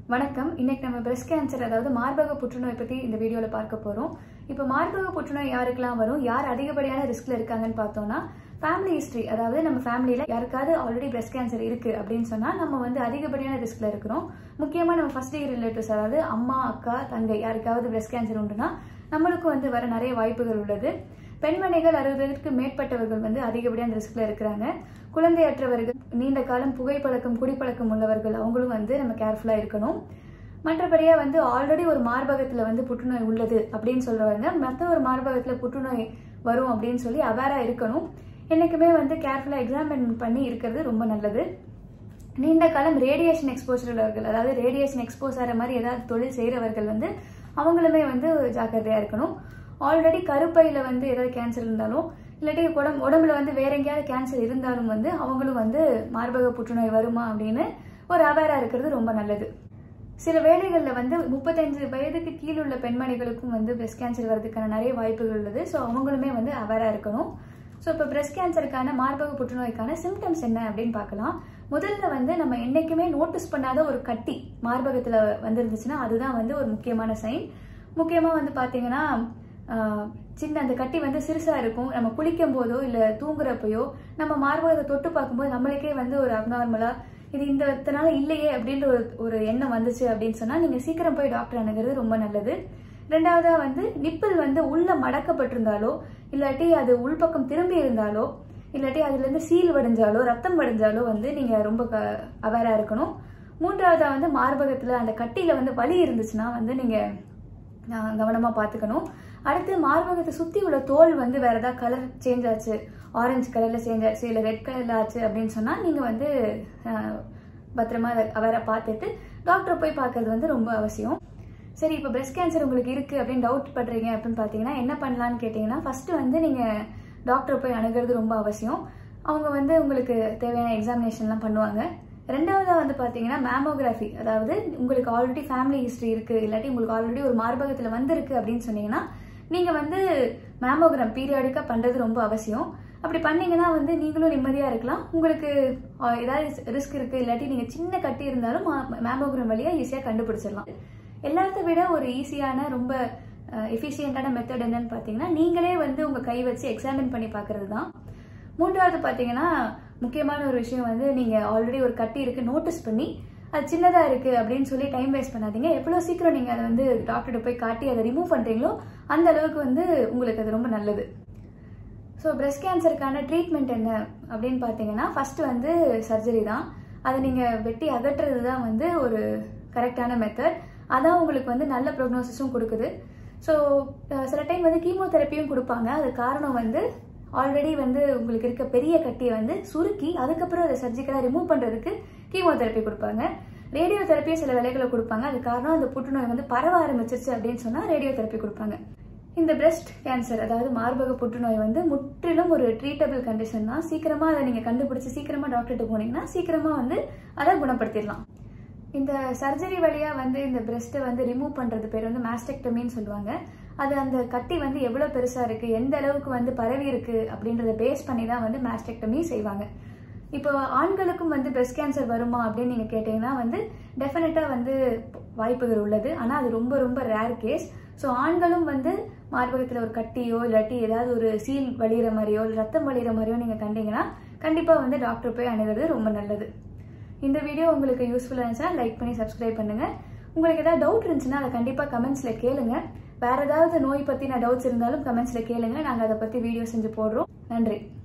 வணக்கம் இன்னைக்கு நம்ம பிரஸ்ட் கேன்சர் அதாவது மார்பக புற்றுநோய் பத்தி இந்த வீடியோல பார்க்க போறோம் இப்போ மார்பக புற்றுநோய் யாருக்கெல்லாம் வரும் யார் அதிகப்படியான ரிஸ்க்ல இருக்காங்கன்னு பார்த்தோம்னா ஃபேமிலி ஹிஸ்டரி அதாவது நம்ம ஃபேமிலியில யாருக்காவது ஆல்ரெடி பிரஸ்ட் கேன்சர் இருக்கு அப்படின்னு சொன்னா நம்ம வந்து அதிகப்படியான ரிஸ்க்ல இருக்கிறோம் முக்கியமா நம்ம ஃபர்ஸ்ட் டிகிரி ரிலேட்டிவ்ஸ் அதாவது அம்மா அக்கா தங்கை யாருக்காவது பிரஸ்ட் கேன்சர் உண்டுனா நம்மளுக்கு வந்து வர நிறைய வாய்ப்புகள் உள்ளது பெண்மணிகள் அறுபதுக்கு மேற்பட்டவர்கள் வந்து அதிகப்படியான ரிஸ்க்ல இருக்கிறாங்க குழந்தையற்றவர்கள் நீண்ட காலம் புகைப்பழக்கம் குடிப்பழக்கம் உள்ளவர்கள் அவங்களும் வந்து நம்ம கேர்ஃபுல்லா இருக்கணும் மற்றபடியா வந்து ஆல்ரெடி ஒரு மார்பகத்துல வந்து புற்றுநோய் உள்ளது அப்படின்னு சொல்றவங்க மற்ற ஒரு மார்பகத்துல புற்றுநோய் வரும் அப்படின்னு சொல்லி அவேரா இருக்கணும் என்னைக்குமே வந்து கேர்ஃபுல்லா எக்ஸாமின் பண்ணி இருக்கிறது ரொம்ப நல்லது நீண்ட காலம் ரேடியேஷன் எக்ஸ்போசர் உள்ளவர்கள் அதாவது ரேடியேஷன் எக்ஸ்போஸ் ஆகிற மாதிரி ஏதாவது தொழில் செய்கிறவர்கள் வந்து அவங்களுமே வந்து ஜாக்கிரதையாக இருக்கணும் ஆல்ரெடி கருப்பையில் வந்து ஏதாவது கேன்சர் இருந்தாலும் இல்லாட்டி உடம்பு உடம்புல வந்து வேற எங்கேயாவது கேன்சர் இருந்தாலும் வந்து அவங்களும் வந்து மார்பக புற்றுநோய் வருமா அப்படின்னு ஒரு அவேராக இருக்கிறது ரொம்ப நல்லது சில வேளைகளில் வந்து முப்பத்தஞ்சு வயதுக்கு கீழ் உள்ள பெண்மணிகளுக்கும் வந்து பிரஸ்ட் கேன்சர் வர்றதுக்கான நிறைய வாய்ப்புகள் உள்ளது ஸோ அவங்களுமே வந்து அவேராக இருக்கணும் ஸோ இப்போ பிரஸ்ட் கேன்சருக்கான மார்பக புற்றுநோய்க்கான சிம்டம்ஸ் என்ன அப்படின்னு பார்க்கலாம் முதல்ல வந்து நம்ம என்னைக்குமே நோட்டீஸ் பண்ணாத ஒரு கட்டி மார்பகத்தில் வந்துருந்துச்சுன்னா அதுதான் வந்து ஒரு முக்கியமான சைன் முக்கியமாக வந்து பார்த்தீங்கன்னா ஆஹ், சின்ன அந்த கட்டி வந்து சிறுசா இருக்கும் நம்ம குளிக்கும் போதோ இல்லை தூங்குறப்பயோ நம்ம மார்பகத்தை தொட்டு பார்க்கும்போது நம்மளுக்கே வந்து ஒரு அப்நார்மலா இது இந்த இத்தனால இல்லையே அப்படின்ற ஒரு ஒரு எண்ணம் வந்துச்சு அப்படின்னு சொன்னா நீங்க சீக்கிரம் போய் டாக்டர் அணுகிறது ரொம்ப நல்லது ரெண்டாவதா வந்து நிப்பிள் வந்து உள்ள மடக்கப்பட்டிருந்தாலோ இல்லாட்டி அது உள்பக்கம் திரும்பி இருந்தாலோ இல்லாட்டி அதுல இருந்து சீல் வடிஞ்சாலோ ரத்தம் வடிஞ்சாலோ வந்து நீங்க ரொம்ப அவேரா இருக்கணும் மூன்றாவதா வந்து மார்பகத்துல அந்த கட்டியில வந்து வலி இருந்துச்சுன்னா வந்து நீங்க ஆஹ், கவனமா பார்த்துக்கணும் அடுத்து மார்பகத்தை சுத்தி உள்ள தோல் வந்து வேற ஏதாவது கலர் சேஞ்ச் ஆச்சு ஆரஞ்சு கலர்ல சேஞ்ச் ஆச்சு இல்ல ரெட் கலர்ல ஆச்சு அப்படின்னு சொன்னா நீங்க வந்து ஆஹ், பத்திரமா அதை அவரை பார்த்துட்டு டாக்டரை போய் பார்க்கறது வந்து ரொம்ப அவசியம் சரி இப்போ பிரஸ்ட் கேன்சர் உங்களுக்கு இருக்கு அப்படின்னு டவுட் பண்றீங்க அப்படின்னு பார்த்தீங்கன்னா என்ன பண்ணலாம்னு கேட்டிங்கன்னா ஃபர்ஸ்ட் வந்து நீங்க டாக்டரை போய் அணுகிறது ரொம்ப அவசியம் அவங்க வந்து உங்களுக்கு தேவையான எக்ஸாமினேஷன்லாம் பண்ணுவாங்க ரெண்டாவதா வந்து பார்த்தீங்கன்னா மேமோகிராஃபி அதாவது உங்களுக்கு ஆல்ரெடி ஃபேமிலி ஹிஸ்ட்ரி இருக்கு இல்லாட்டி உங்களுக்கு ஆல்ரெடி ஒரு மார்பகத்தில் வந்திருக்கு அப்படின்னு சொன்னீங்கன்னா நீங்க வந்து மேமோகிராம் பீரியாடிக்கா பண்றது ரொம்ப அவசியம் அப்படி பண்ணீங்கன்னா வந்து நீங்களும் நிம்மதியா இருக்கலாம் உங்களுக்கு ஆஹ், ஏதாவது ரிஸ்க் இருக்கு இல்லாட்டி நீங்க சின்ன கட்டி இருந்தாலும் மேமோகிராம் வழியா ஈஸியா கண்டுபிடிச்சிடலாம் எல்லாத்த விட ஒரு ஈஸியான ரொம்ப எஃபிஷியண்டான மெத்தட் என்னன்னு பார்த்தீங்கன்னா நீங்களே வந்து உங்க கை வச்சு எக்ஸாமின் பண்ணி பார்க்கிறது தான் மூன்றாவது பார்த்தீங்கன்னா முக்கியமான ஒரு விஷயம் வந்து நீங்க ஆல்ரெடி ஒரு கட்டி இருக்கு நோட்டீஸ் பண்ணி அது சின்னதா இருக்கு அப்படின்னு சொல்லி டைம் வேஸ்ட் பண்ணாதீங்க எவ்வளவு சீக்கிரம் நீங்க அதை வந்து டாக்டர்கிட்ட போய் காட்டி அதை ரிமூவ் பண்றீங்களோ அந்த அளவுக்கு வந்து உங்களுக்கு அது ரொம்ப நல்லது ஸோ பிரஸ்ட் கேன்சருக்கான ட்ரீட்மெண்ட் என்ன அப்படின்னு பார்த்தீங்கன்னா ஃபர்ஸ்ட் வந்து சர்ஜரி தான் அதை நீங்கள் வெட்டி அகற்றுறது தான் வந்து ஒரு கரெக்டான மெத்தட் அதான் உங்களுக்கு வந்து நல்ல ப்ரோக்னோசிஸும் கொடுக்குது ஸோ சில டைம் வந்து கீமோதெரப்பியும் கொடுப்பாங்க அது காரணம் வந்து ஆல்ரெடி வந்து உங்களுக்கு இருக்க பெரிய கட்டியை வந்து சுருக்கி அதுக்கப்புறம் அதை சர்ஜிக்கலாக ரிமூவ் பண்ணுறதுக்கு கீமோதெரப்பி கொடுப்பாங்க ரேடியோ தெரப்பியும் சில வேலைகளை கொடுப்பாங்க அது காரணம் அந்த புற்றுநோய் வந்து பரவ ஆரம்பிச்சிருச்சு அப்படின்னு சொன்னால் ரேடியோ தெரப்பி கொடுப்பாங்க இந்த பிரஸ்ட் கேன்சர் அதாவது மார்பக புற்றுநோய் வந்து முற்றிலும் ஒரு ட்ரீட்டபிள் கண்டிஷன் தான் சீக்கிரமா அதை நீங்க கண்டுபிடிச்சு சீக்கிரமா டாக்டர்கிட்ட போனீங்கன்னா சீக்கிரமா வந்து அதை குணப்படுத்திடலாம் இந்த சர்ஜரி வழியா வந்து இந்த பிரஸ்ட்டை வந்து ரிமூவ் பண்றது பேர் வந்து மாஸ்டெக்டமின்னு சொல்லுவாங்க அது அந்த கட்டி வந்து எவ்வளவு பெருசா இருக்கு எந்த அளவுக்கு வந்து பரவி இருக்கு அப்படின்றத பேஸ் பண்ணி தான் வந்து மாஸ்டெக்டமி செய்வாங்க இப்போ ஆண்களுக்கும் வந்து பிரஸ்ட் கேன்சர் வருமா அப்படின்னு நீங்க கேட்டீங்கன்னா வந்து டெஃபினட்டா வந்து வாய்ப்புகள் உள்ளது ஆனா அது ரொம்ப ரொம்ப ரேர் கேஸ் ஸோ ஆண்களும் வந்து மார்பகத்தில் ஒரு கட்டியோ இல்லாட்டி ஏதாவது ஒரு சீல் வலிகிற மாதிரியோ இல்லை ரத்தம் வலிகிற மாதிரியோ நீங்கள் கண்டீங்கன்னா கண்டிப்பாக வந்து டாக்டர் போய் அணுகிறது ரொம்ப நல்லது இந்த வீடியோ உங்களுக்கு யூஸ்ஃபுல்லாக இருந்துச்சுன்னா லைக் பண்ணி சப்ஸ்கிரைப் பண்ணுங்க உங்களுக்கு ஏதாவது டவுட் இருந்துச்சுன்னா அதை கண்டிப்பாக கமெண்ட்ஸில் கேளுங்க வேற ஏதாவது நோய் பற்றின டவுட்ஸ் இருந்தாலும் கமெண்ட்ஸில் கேளுங்க நாங்கள் அதை பற்றி வீடியோ செஞ்சு போடுறோம் நன்றி